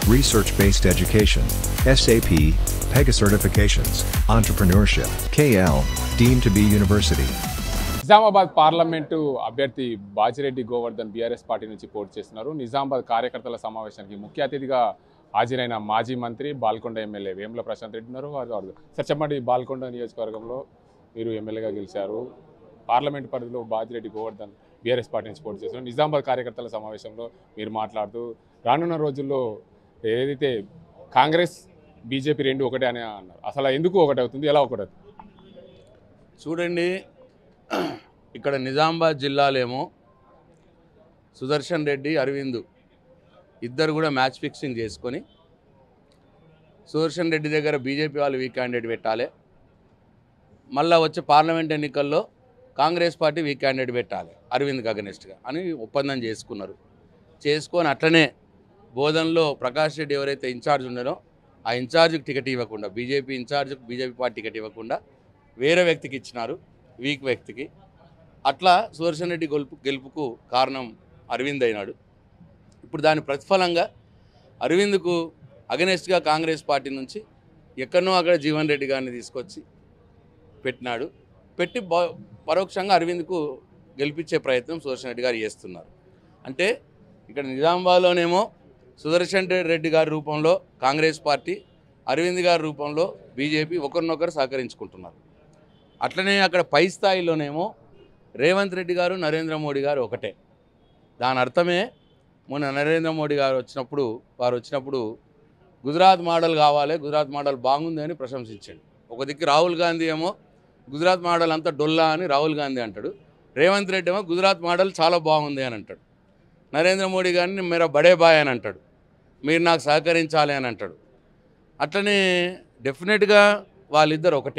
research based education, SAP, PEGA certifications, entrepreneurship, KL, deemed to be university. Nizamabad parliament అభ్యర్థి Bajireddy Govardhan BRS party నుంచి పోటీ చేస్తున్నారు నిజామాబాద్ కార్యకర్తల సమావేశానికి ముఖ్య అతిథిగా హాజరైన మాజీ మంత్రి బాల్కొండ ఎమ్మెల్యే వేముల ప్రశాంత్ రెడ్డి ఉన్నారు వారు వారు సార్ చెప్పండి బాల్కొండ నియోజకవర్గంలో మీరు ఎమ్మెల్యేగా గెలిచారు పార్లమెంట్ పరిధిలో బాజిరెడ్డి గోవర్ధన్ బీఆర్ఎస్ పార్టీ నుంచి పోటీ చేస్తున్నారు నిజామాబాద్ కార్యకర్తల సమావేశంలో మీరు మాట్లాడుతూ రానున్న రోజుల్లో ఏదైతే కాంగ్రెస్ బీజేపీ రెండు ఒకటే అని అన్నారు అసలు ఎందుకు ఒకటి అవుతుంది ఎలా ఒకటి అవుతుంది చూడండి ఇక్కడ నిజామాబాద్ జిల్లాలేమో సుదర్శన్ రెడ్డి అరవింద్ ఇద్దరు కూడా మ్యాచ్ ఫిక్సింగ్ చేసుకొని సుదర్శన్ రెడ్డి దగ్గర బీజేపీ వాళ్ళు వీక్ క్యాండిడేట్ పెట్టాలి మళ్ళీ వచ్చే పార్లమెంట్ ఎన్నికల్లో కాంగ్రెస్ పార్టీ వీక్ క్యాండిడేట్ పెట్టాలి అరవింద్కి అగనెస్ట్గా అని ఒప్పందం చేసుకున్నారు చేసుకొని అట్లనే బోధనలో ప్రకాష్ రెడ్డి ఎవరైతే ఇన్ఛార్జ్ ఉన్నారో ఆ ఇన్ఛార్జ్కి టికెట్ ఇవ్వకుండా బీజేపీ ఇన్ఛార్జ్కి బీజేపీ పార్టీ టికెట్ ఇవ్వకుండా వేరే వ్యక్తికి ఇచ్చినారు వీక్ వ్యక్తికి అట్లా సుదర్శన్ రెడ్డి గెలుపు గెలుపుకు కారణం అరవింద్ అయినాడు ఇప్పుడు దాని ప్రతిఫలంగా అరవింద్కు అగనెస్ట్గా కాంగ్రెస్ పార్టీ నుంచి ఎక్కడనో అక్కడ జీవన్ రెడ్డి గారిని తీసుకొచ్చి పెట్టినాడు పెట్టి బ- పరోక్షంగా అరవింద్కు గెలిపించే ప్రయత్నం సుదర్శన్ రెడ్డి గారు చేస్తున్నారు అంటే ఇక్కడ నిజామాబాద్లోనేమో సుదర్శన్ రెడ్డి గారి రూపంలో కాంగ్రెస్ పార్టీ అరవింద్ గారి రూపంలో బీజేపీ ఒకరినొకరు సహకరించుకుంటున్నారు అట్లనే అక్కడ పై స్థాయిలోనేమో రేవంత్ రెడ్డి గారు నరేంద్ర మోడీ గారు ఒకటే దాని అర్థమే మొన్న నరేంద్ర మోడీ గారు వచ్చినప్పుడు వారు వచ్చినప్పుడు గుజరాత్ మోడల్ కావాలి గుజరాత్ మోడల్ బాగుంది అని ప్రశంసించండి ఒక దిక్కు రాహుల్ గాంధీ ఏమో గుజరాత్ మోడల్ అంతా డొల్లా అని రాహుల్ గాంధీ అంటాడు రేవంత్ రెడ్డి ఏమో గుజరాత్ మోడల్ చాలా బాగుంది అని అంటాడు నరేంద్ర మోడీ గారిని మీరు బడే బాయ్ అని అంటాడు మీరు నాకు సహకరించాలి అని అంటాడు అట్లనే డెఫినెట్గా వాళ్ళిద్దరు ఒకటే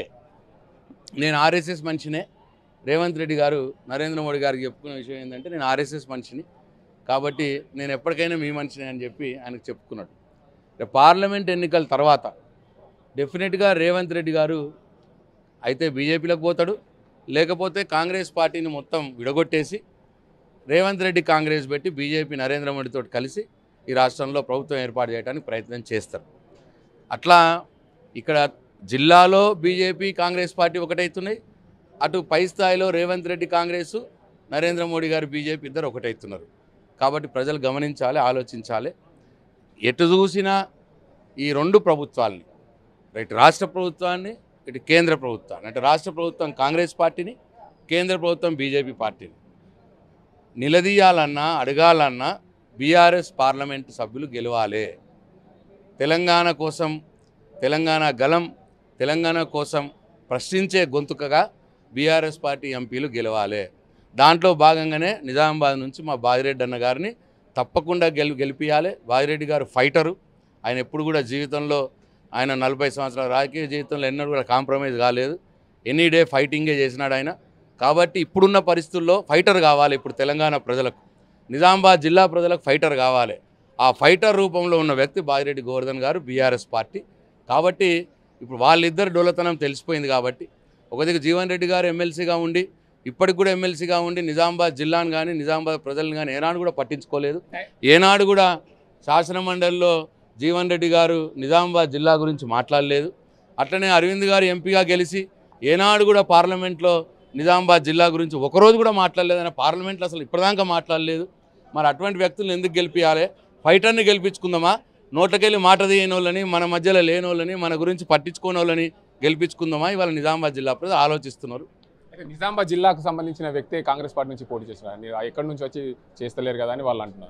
నేను ఆర్ఎస్ఎస్ మనిషినే రేవంత్ రెడ్డి గారు నరేంద్ర మోడీ గారికి చెప్పుకునే విషయం ఏంటంటే నేను ఆర్ఎస్ఎస్ మనిషిని కాబట్టి నేను ఎప్పటికైనా మీ మనిషిని అని చెప్పి ఆయనకు చెప్పుకున్నాడు రేపు పార్లమెంట్ ఎన్నికల తర్వాత డెఫినెట్గా రేవంత్ రెడ్డి గారు అయితే బీజేపీలోకి పోతాడు లేకపోతే కాంగ్రెస్ పార్టీని మొత్తం విడగొట్టేసి రేవంత్ రెడ్డి కాంగ్రెస్ పెట్టి బీజేపీ నరేంద్ర మోడీతో కలిసి ఈ రాష్ట్రంలో ప్రభుత్వం ఏర్పాటు చేయడానికి ప్రయత్నం చేస్తారు అట్లా ఇక్కడ జిల్లాలో బీజేపీ కాంగ్రెస్ పార్టీ ఒకటవుతున్నాయి అటు పై స్థాయిలో రేవంత్ రెడ్డి కాంగ్రెస్ నరేంద్ర మోడీ గారు బీజేపీ ఇద్దరు ఒకటవుతున్నారు కాబట్టి ప్రజలు గమనించాలి ఆలోచించాలి ఎటు చూసినా ఈ రెండు ప్రభుత్వాల్ని ఇటు రాష్ట్ర ప్రభుత్వాన్ని ఇటు కేంద్ర ప్రభుత్వాన్ని అంటే రాష్ట్ర ప్రభుత్వం కాంగ్రెస్ పార్టీని కేంద్ర ప్రభుత్వం బీజేపీ పార్టీని నిలదీయాలన్నా అడగాలన్నా బీఆర్ఎస్ పార్లమెంటు సభ్యులు గెలవాలి తెలంగాణ కోసం తెలంగాణ గలం తెలంగాణ కోసం ప్రశ్నించే గొంతుకగా బీఆర్ఎస్ పార్టీ ఎంపీలు గెలవాలి దాంట్లో భాగంగానే నిజామాబాద్ నుంచి మా బాజిరెడ్డి అన్న గారిని తప్పకుండా గెలి గెలిపించాలి బాజిరెడ్డి గారు ఫైటరు ఆయన ఎప్పుడు కూడా జీవితంలో ఆయన నలభై సంవత్సరాల రాజకీయ జీవితంలో ఎన్నడూ కూడా కాంప్రమైజ్ కాలేదు ఎనీ డే ఫైటింగే చేసినాడు ఆయన కాబట్టి ఇప్పుడున్న పరిస్థితుల్లో ఫైటర్ కావాలి ఇప్పుడు తెలంగాణ ప్రజలకు నిజామాబాద్ జిల్లా ప్రజలకు ఫైటర్ కావాలి ఆ ఫైటర్ రూపంలో ఉన్న వ్యక్తి బాజిరెడ్డి గోవర్ధన్ గారు బీఆర్ఎస్ పార్టీ కాబట్టి ఇప్పుడు వాళ్ళిద్దరు డోలతనం తెలిసిపోయింది కాబట్టి ఒక దిక్కు జీవన్ రెడ్డి గారు ఎమ్మెల్సీగా ఉండి ఇప్పటికి కూడా ఎమ్మెల్సీగా ఉండి నిజామాబాద్ జిల్లాను కానీ నిజామాబాద్ ప్రజలను కానీ ఏనాడు కూడా పట్టించుకోలేదు ఏనాడు కూడా శాసన మండలిలో జీవన్ రెడ్డి గారు నిజామాబాద్ జిల్లా గురించి మాట్లాడలేదు అట్లనే అరవింద్ గారు ఎంపీగా గెలిచి ఏనాడు కూడా పార్లమెంట్లో నిజామాబాద్ జిల్లా గురించి ఒకరోజు కూడా మాట్లాడలేదని పార్లమెంట్లో అసలు ఇప్పటిదాకా మాట్లాడలేదు మరి అటువంటి వ్యక్తులను ఎందుకు గెలిపించాలి ఫైటర్ని గెలిపించుకుందామా నోట్లకెళ్ళి మాట తీయని వాళ్ళని మన మధ్యలో లేని వాళ్ళని మన గురించి పట్టించుకోని వాళ్ళని గెలిపించుకుందామా ఇవాళ నిజామాబాద్ జిల్లా ప్రజలు ఆలోచిస్తున్నారు అయితే నిజామాబాద్ జిల్లాకు సంబంధించిన వ్యక్తే కాంగ్రెస్ పార్టీ నుంచి పోటీ చేస్తున్నారు మీరు ఎక్కడి నుంచి వచ్చి చేస్తలేరు కదా అని వాళ్ళు అంటున్నారు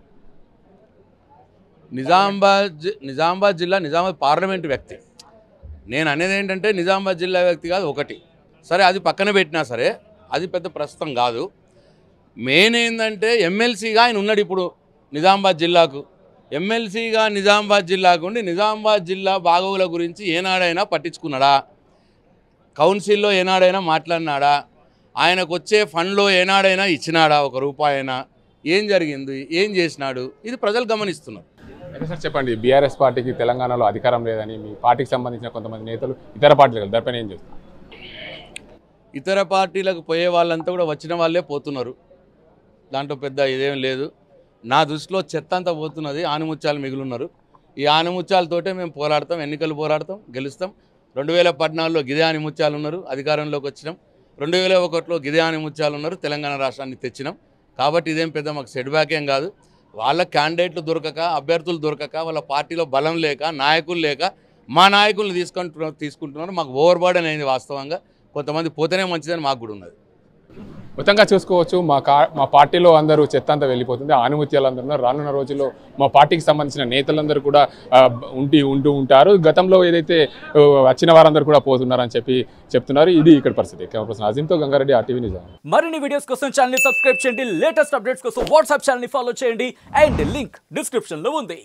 నిజామాబాద్ జి- నిజామాబాద్ జిల్లా నిజామాబాద్ పార్లమెంట్ వ్యక్తి నేను అనేది ఏంటంటే నిజామాబాద్ జిల్లా వ్యక్తి కాదు ఒకటి సరే అది పక్కన పెట్టినా సరే అది పెద్ద ప్రస్తుతం కాదు మెయిన్ ఏంటంటే ఎమ్మెల్సీగా ఆయన ఉన్నాడు ఇప్పుడు నిజామాబాద్ జిల్లాకు ఎమ్మెల్సీగా నిజామాబాద్ జిల్లాకు ఉండి నిజామాబాద్ జిల్లా బాగోగుల గురించి ఏనాడైనా పట్టించుకున్నాడా కౌన్సిల్లో ఏనాడైనా మాట్లాడినాడా ఆయనకు వచ్చే ఫండ్లో ఏనాడైనా ఇచ్చినాడా ఒక రూపాయైనా ఏం జరిగింది ఏం చేసినాడు ఇది ప్రజలు గమనిస్తున్నారు అయితే సార్ చెప్పండి బీఆర్ఎస్ పార్టీకి తెలంగాణలో అధికారం లేదని మీ పార్టీకి సంబంధించిన కొంతమంది నేతలు ఇతర పార్టీలు దానిపైన ఏం చేస్తారు ఇతర పార్టీలకు పోయే వాళ్ళంతా కూడా వచ్చిన వాళ్ళే పోతున్నారు దాంట్లో పెద్ద ఇదేం లేదు నా దృష్టిలో చెత్త అంతా పోతున్నది ఆనిముత్యాలు మిగులున్నారు ఈ ఆనిముత్యాలతోటే మేము పోరాడతాం ఎన్నికలు పోరాడతాం గెలుస్తాం రెండు వేల పద్నాలుగులో గిదే ఆనిముత్యాలు ఉన్నారు అధికారంలోకి వచ్చినాం రెండు వేల ఒకటిలో గిదే ఆనిముత్యాలు ఉన్నారు తెలంగాణ రాష్ట్రాన్ని తెచ్చినాం కాబట్టి ఇదేం పెద్ద మాకు సెట్ బ్యాక్ ఏం కాదు వాళ్ళ క్యాండిడేట్లు దొరకక అభ్యర్థులు దొరకక వాళ్ళ పార్టీలో బలం లేక నాయకులు లేక మా నాయకులను తీసుకుంటున్నారు తీసుకుంటున్నారు మాకు ఓవర్ బర్డెన్ అయింది వాస్తవంగా కొంతమంది పోతేనే మంచిదని మాకు కూడా ఉన్నది మొత్తంగా చూసుకోవచ్చు మా కా మా పార్టీలో అందరూ చెత్త అంతా వెళ్ళిపోతుంది ఆనుమత్యాలు అందరూ ఉన్నారు రానున్న రోజుల్లో మా పార్టీకి సంబంధించిన నేతలందరూ కూడా ఆ, ఉండి ఉంటూ ఉంటారు గతంలో ఏదైతే ఆ, వచ్చిన వారందరూ కూడా పోతున్నారని చెప్పి చెప్తున్నారు ఇది ఇక్కడ పరిస్థితి కెమెరా పర్సన్ అజీంతో గంగారెడ్డి ఆర్టీవీ నిజాం మరిన్ని వీడియోస్ కోసం ఛానల్ సబ్స్క్రైబ్ చేయండి లేటెస్ట్ అప్డేట్స్ కోసం వాట్సాప్ ఛానల్ ఫాలో చేయండి అండ్ లింక్ డిస్క్రిప్షన్ లో ఉంది